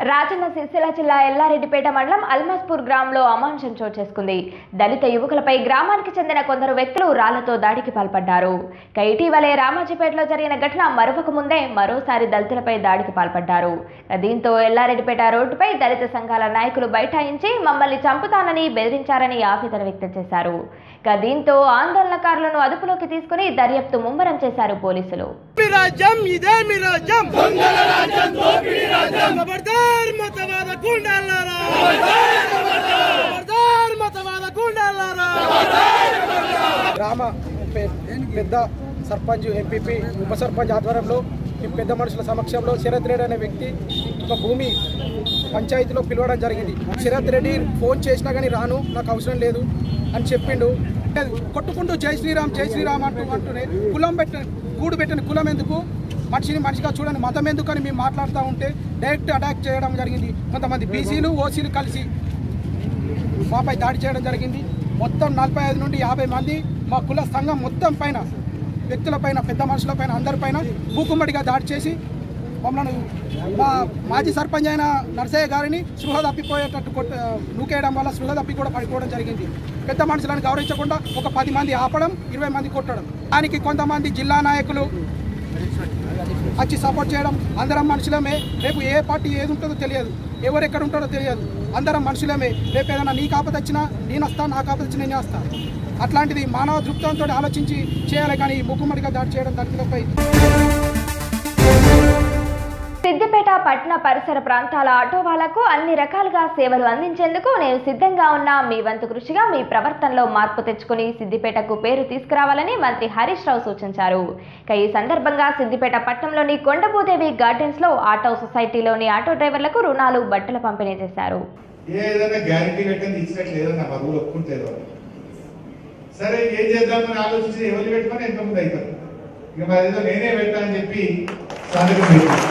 రాజన్న సిరిసిల్ల జిల్లా ఎల్లారెడ్డిపేట మండలం అల్మాస్పూర్ గ్రామంలో అమానుషం చోటు చేసుకుంది దళిత యువకులపై గ్రామానికి చెందిన కొందరు వ్యక్తులు రాళ్లతో దాడికి పాల్పడ్డారు ఇక ఇటీవలే రామాజీపేటలో జరిగిన ఘటన మరొక ముందే మరోసారి దళితులపై దాడికి పాల్పడ్డారు ఇక దీంతో ఎల్లారెడ్డిపేట రోడ్డుపై దళిత సంఘాల నాయకులు బైఠాయించి మమ్మల్ని చంపుతానని బెదిరించారని ఆవేదన వ్యక్తం చేశారు ఇక దీంతో ఆందోళనకారులను అదుపులోకి తీసుకుని దర్యాప్తు ముమ్మరం చేశారు పోలీసులు మీ రాజ్యం ఇదే మీ రాజ్యం దొంగల రాజ్యం దోపిడీ రాజ్యం ఖబర్దార్ మతవాద గుండాలారా ఖబర్దార్ మతవాద గుండాలారా గ్రామ పె- పెద్ద సర్పంచ్ ఎంపీపీ ఉప సర్పంచ్ ఆధ్వర్యంలో ఈ పెద్ద మనుషుల సమక్షంలో శరత్ రెడ్డి అనే వ్యక్తి ఒక భూమి పంచాయతీలో పిలవడం జరిగింది శరత్ రెడ్డి ఫోన్ చేసినా కానీ రాను నాకు అవసరం లేదు అని చెప్పిండు కొట్టుకుంటూ జై శ్రీరామ్ జై శ్రీరామ్ అంటూ అంటూనే కులం పెట్ట కూడు పెట్టిన కులం ఎందుకు మనిషిని మనిషిగా చూడండి మతం ఎందుకు అని మేము మాట్లాడుతూ ఉంటే డైరెక్ట్ అటాక్ చేయడం జరిగింది కొంతమంది బీసీలు ఓసీలు కలిసి మాపై దాడి చేయడం జరిగింది మొత్తం నలభై ఐదు నుండి యాభై మంది మా కుల సంఘం మొత్తం పైన వ్యక్తులపైన పెద్ద మనుషులపైన అందరిపైన మూకుమ్మడిగా దాడి చేసి మమ్మల్ని మా మాజీ సర్పంచ్ అయిన నర్సయ్య గారిని స్పృహ తప్పిపోయేటట్టు కొట్ట నూకేయడం వల్ల స్పృహ తప్పి కూడా పడిపోవడం జరిగింది పెద్ద మనుషులను గౌరవించకుండా ఒక పది మంది ఆపడం ఇరవై మంది కొట్టడం దానికి కొంతమంది జిల్లా నాయకులు వచ్చి సపోర్ట్ చేయడం అందరం మనుషులమే రేపు ఏ పార్టీ ఏది ఉంటుందో తెలియదు ఎవరు ఎక్కడ ఉంటారో తెలియదు అందరం మనుషులమే రేపు ఏదైనా నీ కాపత వచ్చినా నేను వస్తా నా కాపత వచ్చినా నేను వస్తా అట్లాంటిది మానవ దృక్పథంతో ఆలోచించి చేయాలి కానీ ముక్కుమడిగా దాడి చేయడం దళితులపై సిద్దిపేట పట్టణ పరిసర ప్రాంతాల ఆటో వాళ్లకు అన్ని రకాలుగా సేవలు అందించేందుకు నేను సిద్ధంగా ఉన్న మీ వంతు కృషిగా మీ ప్రవర్తనలో మార్పు తెచ్చుకుని సిద్దిపేటకు పేరు తీసుకురావాలని మంత్రి హరీష్ రావు సూచించారు ఇక ఈ సందర్భంగా సిద్దిపేట పట్టణంలోని కొండభూదేవి గార్డెన్స్ లో ఆటో సొసైటీలోని ఆటో డ్రైవర్లకు రుణాలు బట్టలు పంపిణీ చేశారు ఏదైనా గ్యారంటీ పెట్టని ఇచ్చినట్టు లేదన్న మా రూల్ ఒప్పుకుంటలేదు సరే ఏం చేద్దామని ఆలోచించి ఎవరు పెట్టుకొని ఎంతమంది అవుతారు ఇక మరి ఏదో నేనే పెట్టానని చెప్పి సంతకం పెట్టాను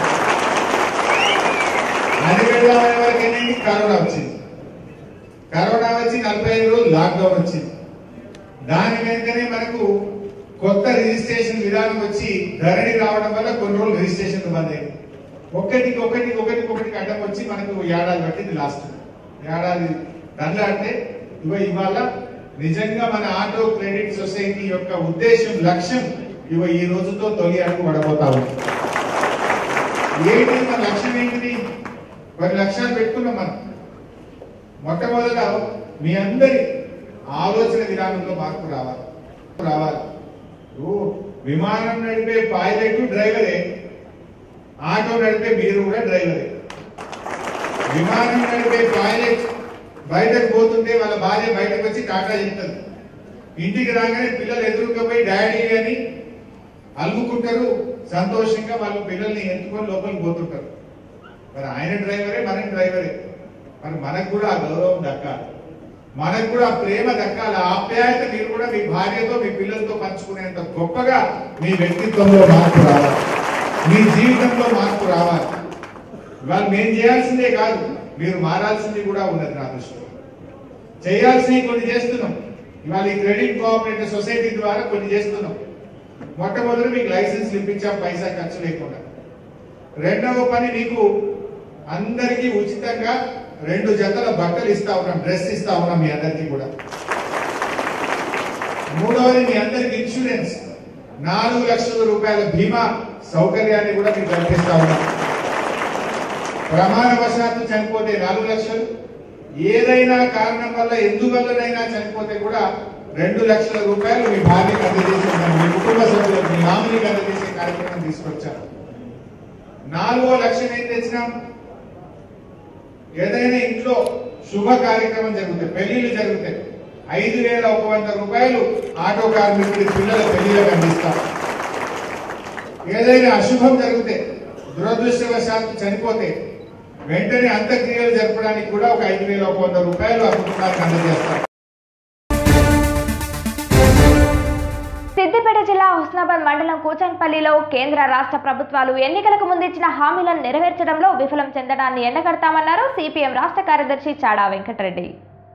అది పెడదామనే వరకు ఏంటంటే కరోనా వచ్చింది కరోనా వచ్చి నలభై ఐదు రోజులు లాక్డౌన్ వచ్చింది దాని వెనుకనే మనకు కొత్త రిజిస్ట్రేషన్ విధానం వచ్చి ధరణి రావడం వల్ల కొన్ని రోజులు రిజిస్ట్రేషన్ బంద్ అయింది ఒకటికి ఒకటి ఒకటికి ఒకటికి అడ్డం వచ్చి మనకు ఏడాది పట్టింది లాస్ట్ ఏడాది దండలాడితే ఇగో ఇవాళ నిజంగా మన ఆటో క్రెడిట్ సొసైటీ యొక్క ఉద్దేశం లక్ష్యం ఇగో ఈ రోజుతో తొలి అడుగు పడబోతా ఉంది ఏంటి మన లక్ష్యం ఏంటిది పది లక్ష్యాలు పెట్టుకున్నాం మనం మొట్టమొదట మీ అందరి ఆలోచన విధానంలో మార్పు రావాలి రావాలి ఓ, విమానం నడిపే పైలట్ డ్రైవరే ఆటో నడిపే మీరు కూడా డ్రైవరే విమానం నడిపే పైలట్ బయటకు పోతుంటే వాళ్ళ భార్య బయటకు వచ్చి టాటా చెప్తుంది ఇంటికి రాగానే పిల్లలు ఎదురుగా పోయి డాడీ అని అల్లుకుంటారు సంతోషంగా వాళ్ళు పిల్లల్ని ఎత్తుకొని లోపలికి పోతుంటారు మరి ఆయన డ్రైవరే మన డ్రైవరే మరి మనకు కూడా ఆ గౌరవం దక్కాలి మనకు కూడా ఆ ప్రేమ దక్కాలి ఆ ఆప్యాయత మీరు కూడా మీ భార్యతో మీ పిల్లలతో పంచుకునేంత గొప్పగా మీ వ్యక్తిత్వంలో మార్పు రావాలి మీ జీవితంలో మార్పు రావాలి ఇవాళ మేము చేయాల్సిందే కాదు మీరు మారాల్సింది కూడా ఉన్నది నా దృష్టిలో చేయాల్సినవి కొన్ని చేస్తున్నాం ఇవాళ ఈ క్రెడిట్ కోఆపరేటివ్ సొసైటీ ద్వారా కొన్ని చేస్తున్నాం మొట్టమొదటి మీకు లైసెన్స్ ఇప్పించాం పైసా ఖర్చు లేకుండా రెండవ పని మీకు అందరికీ ఉచితంగా రెండు జతల బట్టలు ఇస్తా ఉన్నాం డ్రెస్ ఇస్తా ఉన్నాం మీ అందరికీ కూడా మూడవది మీ అందరికి ఇన్సూరెన్స్ నాలుగు లక్షల రూపాయల బీమా సౌకర్యాన్ని కూడా మీకు కల్పిస్తా ఉన్నాం ప్రమాణవశాత్తు చనిపోతే నాలుగు లక్షలు ఏదైనా కారణం వల్ల ఎందువల్లనైనా చనిపోతే కూడా రెండు లక్షల రూపాయలు మీ భార్యకు అందజేసే మీ కుటుంబ సభ్యులకు మీ నామినీకి అందజేసే కార్యక్రమం తీసుకొచ్చారు నాలుగో లక్ష్యం ఏం తెచ్చినాం ఏదైనా ఇంట్లో శుభ కార్యక్రమం జరుగుతాయి పెళ్లిళ్ళు జరుగుతాయి ఐదు వేల ఒక వంద రూపాయలు ఆటో కార్మికుడి పిల్లల పెళ్లిలకు అందిస్తాం ఏదైనా అశుభం జరిగితే దురదృష్టవశాత్తు చనిపోతే వెంటనే అంత్యక్రియలు జరపడానికి కూడా ఒక ఐదు వేల ఒక వంద రూపాయలు ఆ కుటుంబానికి అందజేస్తాం సిద్దిపేట జిల్లా హుస్నాబాద్ మండలం కూచన్పల్లిలో కేంద్ర రాష్ట్ర ప్రభుత్వాలు ఎన్నికలకు ముందు ఇచ్చిన హామీలను నెరవేర్చడంలో విఫలం చెందడాన్ని ఎండగడతామన్నారు సిపిఎం రాష్ట్ర కార్యదర్శి చాడా వెంకటరెడ్డి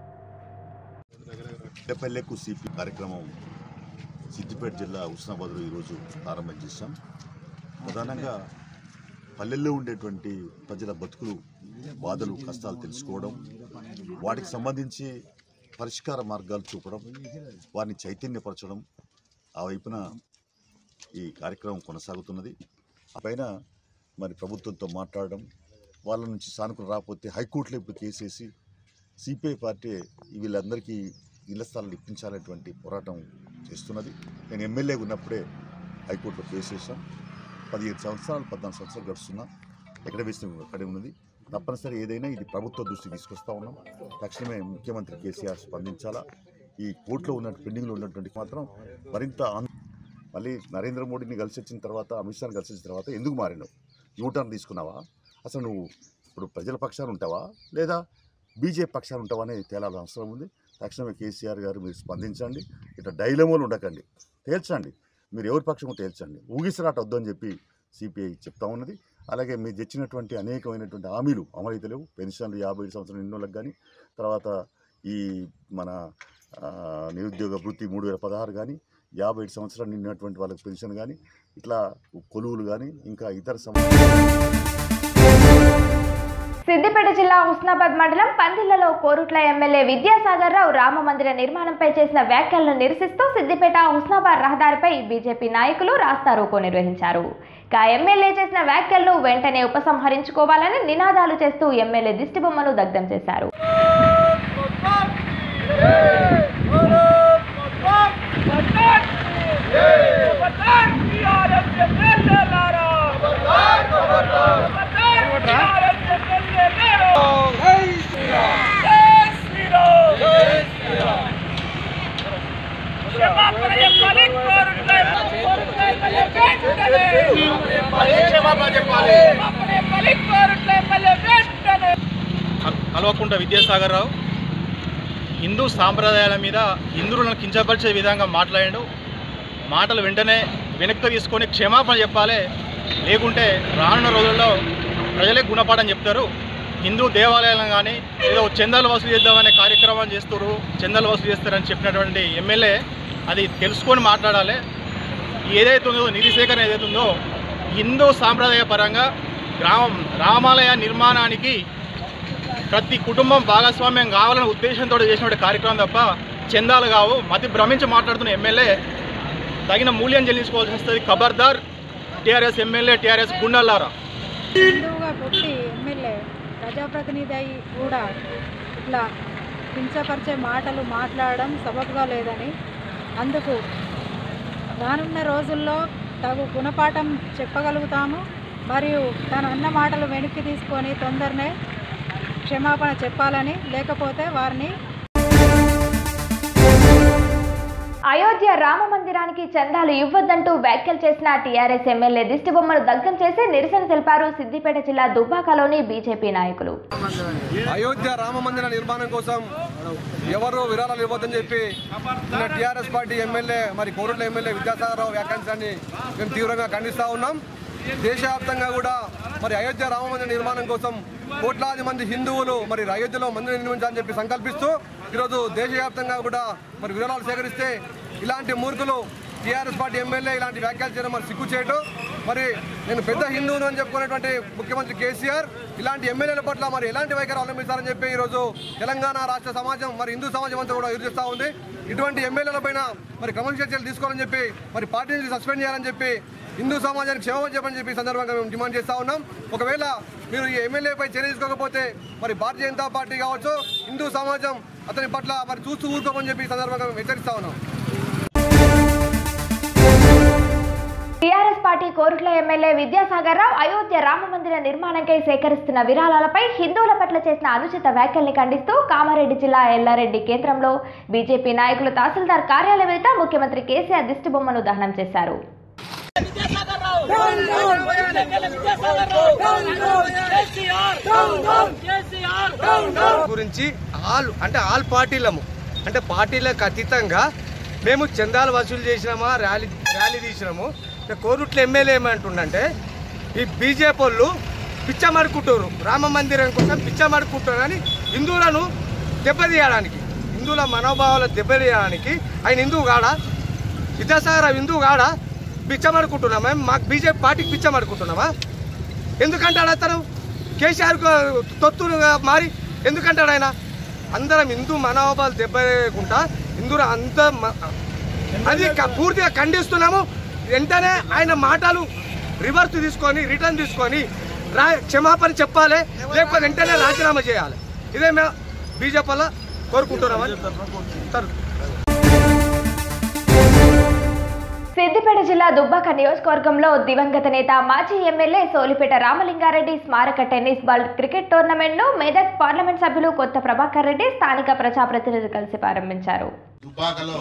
పెద్దపల్లెకు సిపి కార్యక్రమం సిద్దిపేట జిల్లా హుస్నాబాద్లో ఈరోజు ప్రారంభం చేశాం ప్రధానంగా పల్లెల్లో ఉండేటువంటి ప్రజల బతుకులు బాధలు కష్టాలు తెలుసుకోవడం వాటికి సంబంధించి పరిష్కార మార్గాలు చూపడం వారిని చైతన్యపరచడం ఆ వైపున ఈ కార్యక్రమం కొనసాగుతున్నది ఆ పైన మరి ప్రభుత్వంతో మాట్లాడడం వాళ్ళ నుంచి సానుకూలం రాకపోతే హైకోర్టులో ఇప్పుడు కేసేసి సిపిఐ పార్టీ వీళ్ళందరికీ ఇళ్ల స్థలాలు ఇప్పించాలనేటువంటి పోరాటం చేస్తున్నది నేను ఎమ్మెల్యేగా ఉన్నప్పుడే హైకోర్టులో కేసు వేసాం పదిహేను సంవత్సరాలు పద్నాలుగు సంవత్సరాలు గడుస్తున్నా ఎక్కడ వేసిన అక్కడే ఉన్నది తప్పనిసరి ఏదైనా ఇది ప్రభుత్వ దృష్టికి తీసుకొస్తా ఉన్నాం తక్షణమే ముఖ్యమంత్రి కేసీఆర్ స్పందించాలా ఈ కోర్టులో ఉన్న పెండింగ్లో ఉన్నటువంటి మాత్రం మరింత ఆందోళన మళ్ళీ నరేంద్ర మోడీని కలిసి వచ్చిన తర్వాత అమిత్ షాని కలిసి వచ్చిన తర్వాత ఎందుకు మారినావు యూటర్న్ తీసుకున్నావా అసలు నువ్వు ఇప్పుడు ప్రజల పక్షాన ఉంటావా లేదా బీజేపీ పక్షాన ఉంటావా అనేది తేలాల్సిన అవసరం ఉంది తక్షణమే కేసీఆర్ గారు మీరు స్పందించండి ఇట్లా డైలమోలు ఉండకండి తేల్చండి మీరు ఎవరి పక్షమో తేల్చండి ఊగిసరాట వద్దని చెప్పి సిపిఐ చెప్తా ఉన్నది అలాగే మీరు తెచ్చినటువంటి అనేకమైనటువంటి హామీలు అమలైతలేవు పెన్షన్లు యాభై ఐదు సంవత్సరాల నిన్నోళ్ళకి కానీ తర్వాత ఈ మన ఆ, నిరుద్యోగ వృత్తి మూడు వేల పదహారు కానీ యాభై ఐదు సంవత్సరాలు నిన్నటువంటి వాళ్ళకి పెన్షన్ కానీ ఇట్లా కొలువులు కానీ ఇంకా ఇతర సమస్యలు సిద్దిపేట జిల్లా హుస్నాబాద్ మండలం పందిళ్లలో కోరుట్ల ఎమ్మెల్యే విద్యాసాగర్ రావు రామ మందిర నిర్మాణంపై చేసిన వ్యాఖ్యలను నిరసిస్తూ సిద్దిపేట హుస్నాబాద్ రహదారిపై బీజేపీ నాయకులు రాస్తారోకో నిర్వహించారు ఇక ఎమ్మెల్యే చేసిన వ్యాఖ్యలను వెంటనే ఉపసంహరించుకోవాలని నినాదాలు చేస్తూ ఎమ్మెల్యే దిష్టిబొమ్మను దగ్ధం చేశారు కల్వకుంట విద్యాసాగర్ రావు హిందూ సాంప్రదాయాల మీద హిందువులను కించపరిచే విధంగా మాట్లాడాడు మాటలు వెంటనే వెనక్కి తీసుకొని క్షమాపణ చెప్పాలి లేకుంటే రానున్న రోజుల్లో ప్రజలే గుణపాఠం చెప్తారు హిందూ దేవాలయాలను కానీ ఏదో చందాలు వసూలు చేద్దామనే కార్యక్రమం చేస్తారు చందాలు వసూలు చేస్తారని చెప్పినటువంటి ఎమ్మెల్యే అది తెలుసుకొని మాట్లాడాలి ఏదైతే ఉందో నిధి సేకరణ ఏదైతే ఉందో హిందూ సాంప్రదాయ పరంగా గ్రామం రామాలయ నిర్మాణానికి ప్రతి కుటుంబం భాగస్వామ్యం కావాలనే ఉద్దేశంతో చేసినటువంటి కార్యక్రమం తప్ప చందాలు కావు మతి భ్రమించి మాట్లాడుతున్న ఎమ్మెల్యే తగిన మూల్యం చెల్లించుకోవాల్సి వస్తుంది ఖబర్దార్ టీఆర్ఎస్ ఎమ్మెల్యే టీఆర్ఎస్ గుండెల్లారా హిందువుగా పుట్టి ఎమ్మెల్యే ప్రజాప్రతినిధి అయి కూడా ఇట్లా హింసపరిచే మాటలు మాట్లాడడం సబబుగా లేదని అందుకు రానున్న రోజుల్లో తగు గుణపాఠం చెప్పగలుగుతాము మరియు తను అన్న మాటలు వెనక్కి తీసుకొని తొందరనే క్షమాపణ చెప్పాలని లేకపోతే వారిని అయోధ్య రామ మందిరానికి చందాలు ఇవ్వొద్దంటూ వ్యాఖ్యలు చేసిన టీఆర్ఎస్ ఎమ్మెల్యే దిష్టిబొమ్మను దగ్ధం చేసి నిరసన తెలిపారు సిద్దిపేట జిల్లా దుబ్బాకలోని బీజేపీ నాయకులు అయోధ్య రామ మందిర నిర్మాణం కోసం ఎవరు విరాళాలు ఇవ్వద్దని చెప్పి నిన్న టీఆర్ఎస్ పార్టీ ఎమ్మెల్యే మరి కోరుట్ల ఎమ్మెల్యే విద్యాసాగరరావు వ్యాఖ్యానించాన్ని మేము తీవ్రంగా ఖండిస్తూ ఉన్నాం దేశవ్యాప్తంగా కూడా మరి అయోధ్య రామ మందిర నిర్మాణం కోసం కోట్లాది మంది హిందువులు మరి అయోధ్యలో మందిరం నిర్మించాలని చెప్పి సంకల్పిస్తూ ఈరోజు దేశవ్యాప్తంగా కూడా మరి విరాళాలు సేకరిస్తే ఇలాంటి మూర్ఖులు టీఆర్ఎస్ పార్టీ ఎమ్మెల్యే ఇలాంటి వ్యాఖ్యలు చేయడం మరి సిగ్గు చేయటం మరి నేను పెద్ద హిందువును అని చెప్పుకునేటువంటి ముఖ్యమంత్రి కేసీఆర్ ఇలాంటి ఎమ్మెల్యేల పట్ల మరి ఎలాంటి వైఖరి అవలంబిస్తారని చెప్పి ఈరోజు తెలంగాణ రాష్ట్ర సమాజం మరి హిందూ సమాజం అంతా కూడా ఎదురుస్తూ ఉంది ఇటువంటి ఎమ్మెల్యేల పైన మరి క్రమశిక్షణ చర్యలు తీసుకోవాలని చెప్పి మరి పార్టీ నుంచి సస్పెండ్ చేయాలని చెప్పి హిందూ సమాజానికి క్షేమం చెప్పని చెప్పి ఈ సందర్భంగా మేము డిమాండ్ చేస్తా ఉన్నాం ఒకవేళ మీరు ఈ ఎమ్మెల్యేపై చర్య తీసుకోకపోతే మరి భారతీయ జనతా పార్టీ కావచ్చు హిందూ సమాజం అతని పట్ల మరి చూస్తూ ఊరుకోమని చెప్పి ఈ సందర్భంగా మేము హెచ్చరిస్తా ఉన్నాం TRS party Korutla MLA Vidyasagar Rao Ayodhya Rama మందిర నిర్మాణంకై సేకరిస్తున్న విరాళాలపై హిందువుల పట్ల చేసిన అనుచిత వ్యాఖ్యల్ని ఖండిస్తూ కామారెడ్డి జిల్లా ఎల్లారెడ్డి కేంద్రంలో బీజేపీ నాయకులు తహసీల్దార్ కార్యాలయం ఎదుట ముఖ్యమంత్రి కేసీఆర్ దిష్టిబొమ్మను దహనం చేశారు గురించి ఆల్ అంటే ఆల్ పార్టీలము అంటే పార్టీలకు అతీతంగా మేము చందాలు వసూలు చేసినామా ర్యాలీ ర్యాలీ తీసినాము ఇక కోరుట్ల ఎమ్మెల్యే ఏమంటుండంటే ఈ బీజేపీ వాళ్ళు పిచ్చమడుకుంటారు రామ మందిరం కోసం పిచ్చమడుకుంటారు అని హిందువులను దెబ్బతీయడానికి హిందువుల మనోభావాలు దెబ్బతీయడానికి ఆయన హిందువు కాడా విద్యాసాగర్ హిందువు కాడా పిచ్చమడుకుంటున్నామా మాకు బీజేపీ పార్టీకి పిచ్చమడుకుంటున్నామా ఎందుకంటే అతను కేసీఆర్ కు తొత్తులుగా మారి ఎందుకంటాడు ఆయన అందరం హిందూ మనోభావాలు దెబ్బలేకుండా హిందూ అంత మ- అది క- పూర్తిగా ఖండిస్తున్నాము వెంటనే ఆయన మాటలు రివర్స్ తీసుకొని రిటర్న్ తీసుకొని రా క్షమాపణ చెప్పాలి లేకపోతే వెంటనే రాజీనామా చేయాలి ఇదే మేము బీజేపీ వల్ల కోరుకుంటున్నామని సార్ సిద్దిపేట జిల్లా దుబ్బాక నియోజకవర్గంలో దివంగత నేత మాజీ ఎమ్మెల్యే సోలిపేట రామలింగారెడ్డి స్మారక టెన్నిస్ బాల్ క్రికెట్ టోర్నమెంట్ను మెదక్ పార్లమెంట్ సభ్యులు కొత్త ప్రభాకర్ రెడ్డి స్థానిక ప్రజాప్రతినిధులు కలిసి ప్రారంభించారు దుబ్బాకలో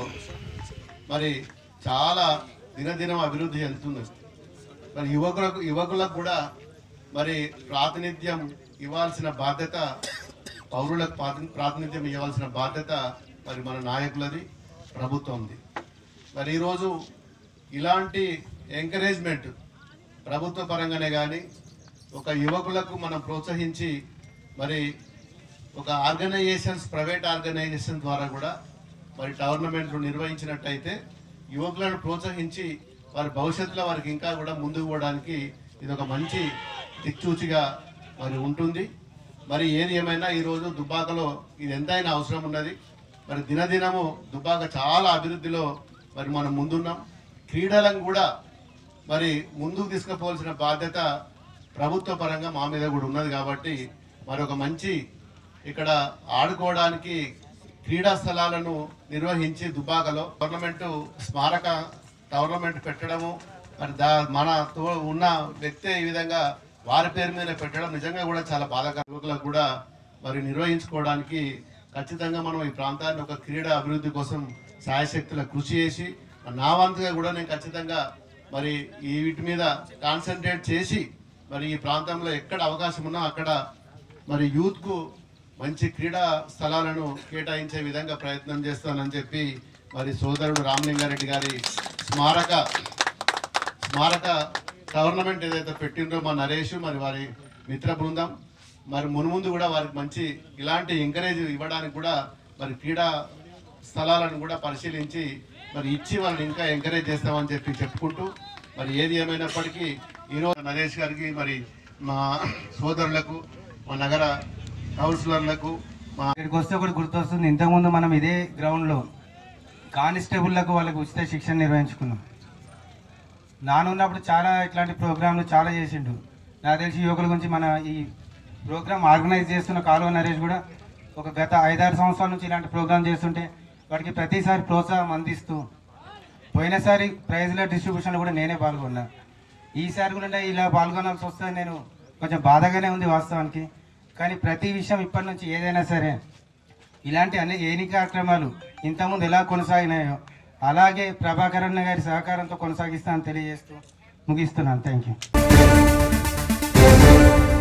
మరి చాలా దినదినం అభివృద్ధి చెందుతున్నది మరి యువకులకు యువకులకు కూడా మరి ప్రాతినిధ్యం ఇవ్వాల్సిన బాధ్యత పౌరులకు ప్రాతి- ప్రాతినిధ్యం ఇవ్వాల్సిన బాధ్యత మరి మన నాయకులది ప్రభుత్వంది మరి ఈరోజు ఇలాంటి ఎంకరేజ్మెంట్ ప్రభుత్వ పరంగానే కానీ ఒక యువకులకు మనం ప్రోత్సహించి మరి ఒక ఆర్గనైజేషన్స్ ప్రైవేట్ ఆర్గనైజేషన్ ద్వారా కూడా మరి టోర్నమెంట్లు నిర్వహించినట్టయితే యువకులను ప్రోత్సహించి వారి భవిష్యత్తులో వారికి ఇంకా కూడా ముందుకు పోవడానికి ఇది ఒక మంచి దిక్చూచిగా మరి ఉంటుంది మరి ఏది ఏమైనా ఈరోజు దుబ్బాకలో ఇది ఎంతైనా అవసరం ఉన్నది మరి దినదినము దుబ్బాక చాలా అభివృద్ధిలో మరి మనం ముందున్నాం క్రీడలను కూడా మరి ముందుకు తీసుకుపోవాల్సిన బాధ్యత ప్రభుత్వ పరంగా మా మీద కూడా ఉన్నది కాబట్టి మరి ఒక మంచి ఇక్కడ ఆడుకోవడానికి క్రీడా స్థలాలను నిర్వహించి దుబాకలో టోర్నమెంట్ స్మారక టోర్నమెంట్ పెట్టడము మరి దా మన తో ఉన్న వ్యక్తి ఈ విధంగా వారి పేరు మీద పెట్టడం నిజంగా కూడా చాలా బాధాకర యువకులకు కూడా మరి నిర్వహించుకోవడానికి ఖచ్చితంగా మనం ఈ ప్రాంతాన్ని ఒక క్రీడా అభివృద్ధి కోసం సాయశక్తుల కృషి చేసి నా వంతుగా కూడా నేను ఖచ్చితంగా మరి ఈ వీటి మీద కాన్సన్ట్రేట్ చేసి మరి ఈ ప్రాంతంలో ఎక్కడ అవకాశం ఉన్నా అక్కడ మరి యూత్కు మంచి క్రీడా స్థలాలను కేటాయించే విధంగా ప్రయత్నం చేస్తానని చెప్పి మరి సోదరుడు రామలింగారెడ్డి గారి స్మారక స్మారక టోర్నమెంట్ ఏదైతే పెట్టిండ్రో మా నరేష్ మరి వారి మిత్ర బృందం మరి మున్ముందు కూడా వారికి మంచి ఇలాంటి ఎంకరేజ్ ఇవ్వడానికి కూడా మరి క్రీడా స్థలాలను కూడా పరిశీలించి మరి ఇచ్చి వాళ్ళని ఇంకా ఎంకరేజ్ చేస్తామని చెప్పి చెప్పుకుంటూ మరి ఏది ఏమైనప్పటికీ ఈరోజు నరేష్ గారికి మరి మా సోదరులకు మా నగర కౌన్సిలర్లకు మా ఇక్కడికి వస్తే ఒకటి గుర్తొస్తుంది ఇంతకుముందు మనం ఇదే గ్రౌండ్లో కానిస్టేబుల్లకు వాళ్ళకు ఉచిత శిక్షణ నిర్వహించుకున్నాం నానున్నప్పుడు చాలా ఇట్లాంటి ప్రోగ్రాంలు చాలా చేసిండు నాకు తెలిసి యువకుల గురించి మన ఈ ప్రోగ్రామ్ ఆర్గనైజ్ చేస్తున్న కాలువ నరేష్ కూడా ఒక గత ఐదారు సంవత్సరాల నుంచి ఇలాంటి ప్రోగ్రామ్ చేస్తుంటే వాటికి ప్రతిసారి ప్రోత్సాహం అందిస్తూ పోయినసారి ప్రైజ్ల డిస్ట్రిబ్యూషన్లో కూడా నేనే పాల్గొన్నా ఈసారి కూడా ఇలా పాల్గొనాల్సి వస్తే నేను కొంచెం బాధగానే ఉంది వాస్తవానికి కానీ ప్రతి విషయం ఇప్పటి నుంచి ఏదైనా సరే ఇలాంటి అన్ని ఏని కార్యక్రమాలు ఇంతకుముందు ఎలా కొనసాగినాయో అలాగే ప్రభాకర్ అన్న గారి సహకారంతో కొనసాగిస్తానని తెలియజేస్తూ ముగిస్తున్నాను థ్యాంక్ యూ